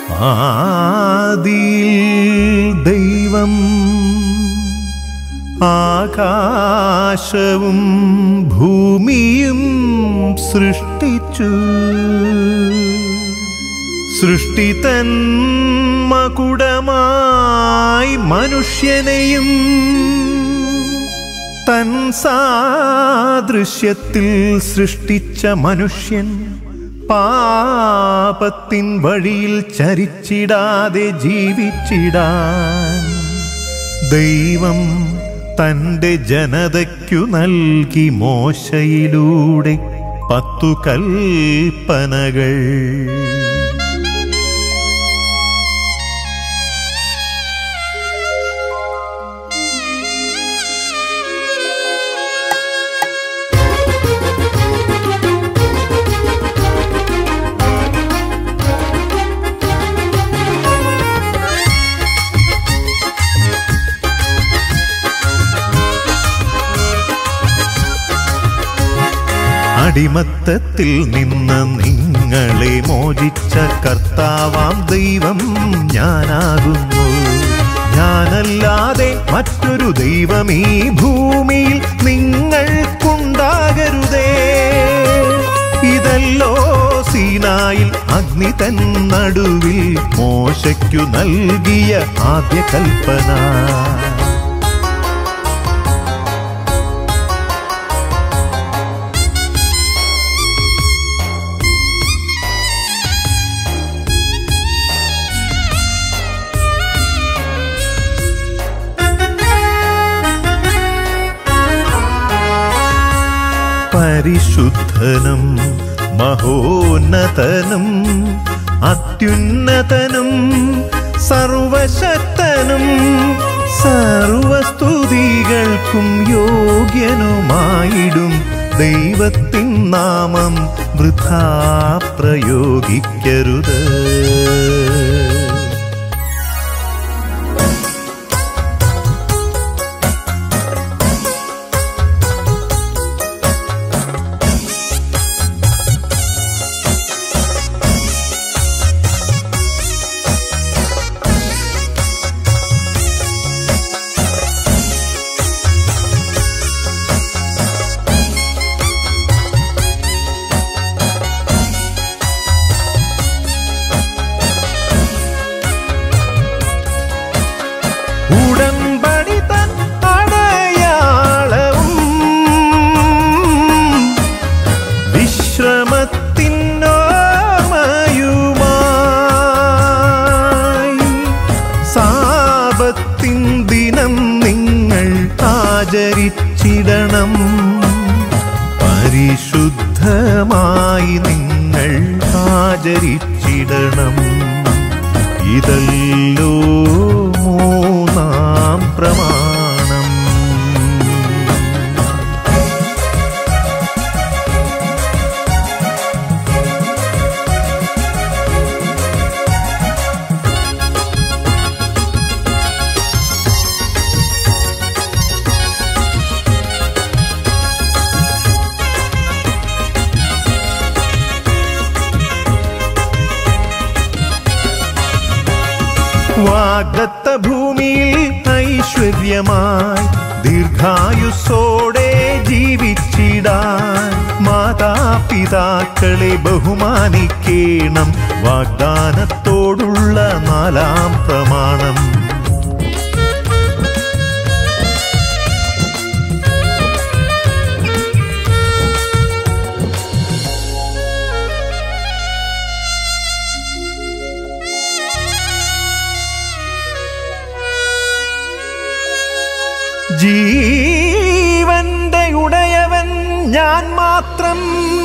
ആദിയിൽ ദൈവം ആകാശവും ഭൂമിയും സൃഷ്ടിച്ചു സൃഷ്ടി തൻ മകുടമായി മനുഷ്യനെയും തൻ സാദൃശ്യത്തിൽ സൃഷ്ടിച്ച മനുഷ്യൻ പാപത്തിൻ വഴിയിൽ ചരിച്ചിടാതെ ജീവിച്ചിടാൻ ദൈവം തൻ്റെ ജനതയ്ക്കു നൽകി മോശയിലൂടെ പത്തു കൽപ്പനകൾ അടിമത്തത്തിൽ നിന്ന് നിങ്ങളെ മോചിച്ച കർത്താവാം ദൈവം ഞാനാകുന്നു ഞാനല്ലാതെ മറ്റൊരു ദൈവം ഈ ഭൂമിയിൽ നിങ്ങൾക്കുണ്ടാകരുതേ ഇതല്ലോ സീനായിൽ അഗ്നി തൻ നടുവിൽ മോശയ്ക്കു നൽകിയ ആദ്യ കൽപ്പന പരിശുദ്ധനും മഹോന്നതനും അത്യുന്നതനും സർവശക്തനും സർവസ്തുതികൾക്കും യോഗ്യനുമായിടും ദൈവത്തിൻ നാമം വൃഥാ പ്രയോഗിക്കരുത് ഉടമ്പടി തൻ അടയാളവും വിശ്രമത്തിനോർമ്മയുമായി സാപത്തിൻ ദിനം നിങ്ങൾ ആചരിച്ചിടണം പരിശുദ്ധമായി നിങ്ങൾ ആചരിച്ചിടണം ഇതല്ലോ മൂന്നാം പ്രമാണം വാഗ്ദത്ത ഭൂമിയിൽ ഐശ്വര്യമായി ദീർഘായുസ്സോടെ ജീവിച്ചിടാൻ മാതാപിതാക്കളെ ബഹുമാനിക്കേണം വാഗ്ദാനത്തോടുള്ള നാലാം പ്രമാണം ജീവന്റെ ഉടയവൻ ഞാൻ മാത്രം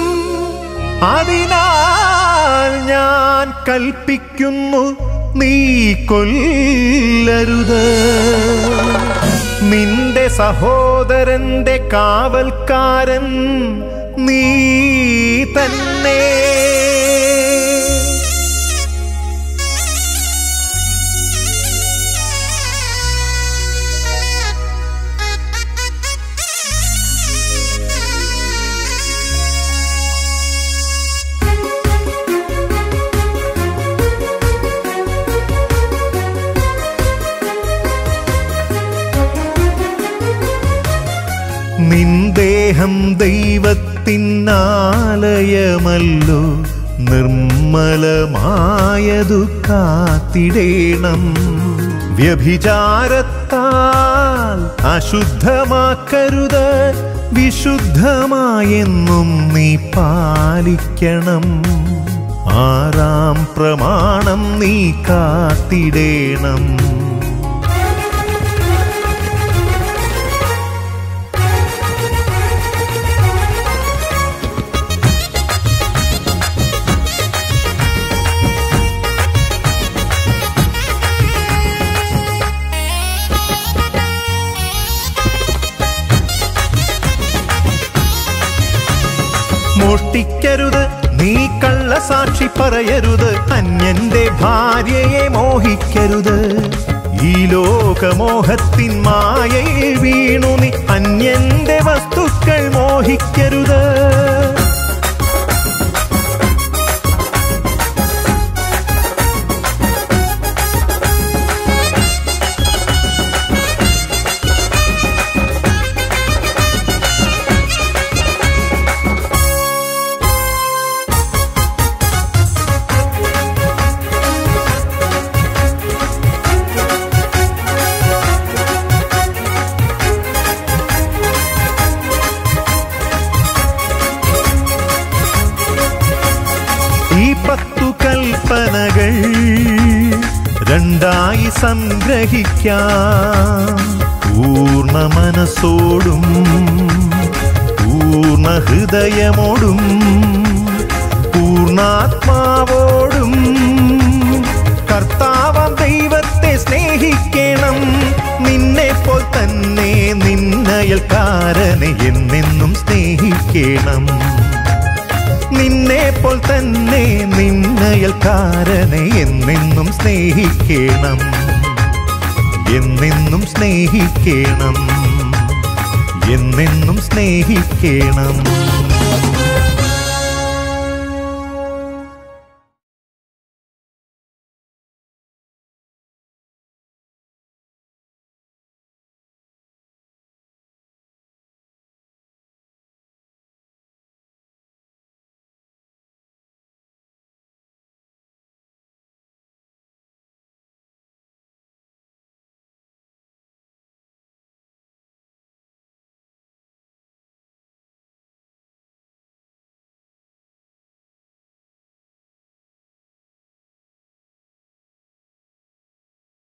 അതിനാൽ ഞാൻ കൽപ്പിക്കുന്നു നീ കൊല്ലരുത് നിന്റെ സഹോദരന്റെ കാവൽക്കാരൻ നീ തന്നെ ദേഹം ദൈവത്തിനാലയമല്ലോ നിർമ്മലമായതു കാത്തിടേണം വ്യഭിചാരത്താൽ അശുദ്ധമാക്കരുത് വിശുദ്ധമായെന്നും നീ പാലിക്കണം ആറാം പ്രമാണം നീ കാത്തിടേണം മോഷ്ടിക്കരുത് നീ കള്ളസാക്ഷി പറയരുത് അന്യന്റെ ഭാര്യയെ മോഹിക്കരുത് ഈ ലോകമോഹത്തിൻ മായയിൽ വീണു നീ അന്യന്റെ വസ്തുക്കൾ മോഹിക്കരുത് ഈ പത്തു കൽപ്പനകൾ രണ്ടായി സംഗ്രഹിക്കാം പൂർണ്ണ മനസ്സോടും പൂർണ്ണ ഹൃദയമോടും പൂർണ്ണാത്മാവോടും കർത്താവം ദൈവത്തെ സ്നേഹിക്കണം നിന്നെ പോൽ തന്നെ നിന്നയൽക്കാരനെ എന്നെന്നും സ്നേഹിക്കണം നിന്നെ പോൽ തന്നെ നിന്നയൽക്കാരനെ എന്നെന്നും സ്നേഹിക്കണം എന്നെന്നും സ്നേഹിക്കണം എന്നെന്നും സ്നേഹിക്കണം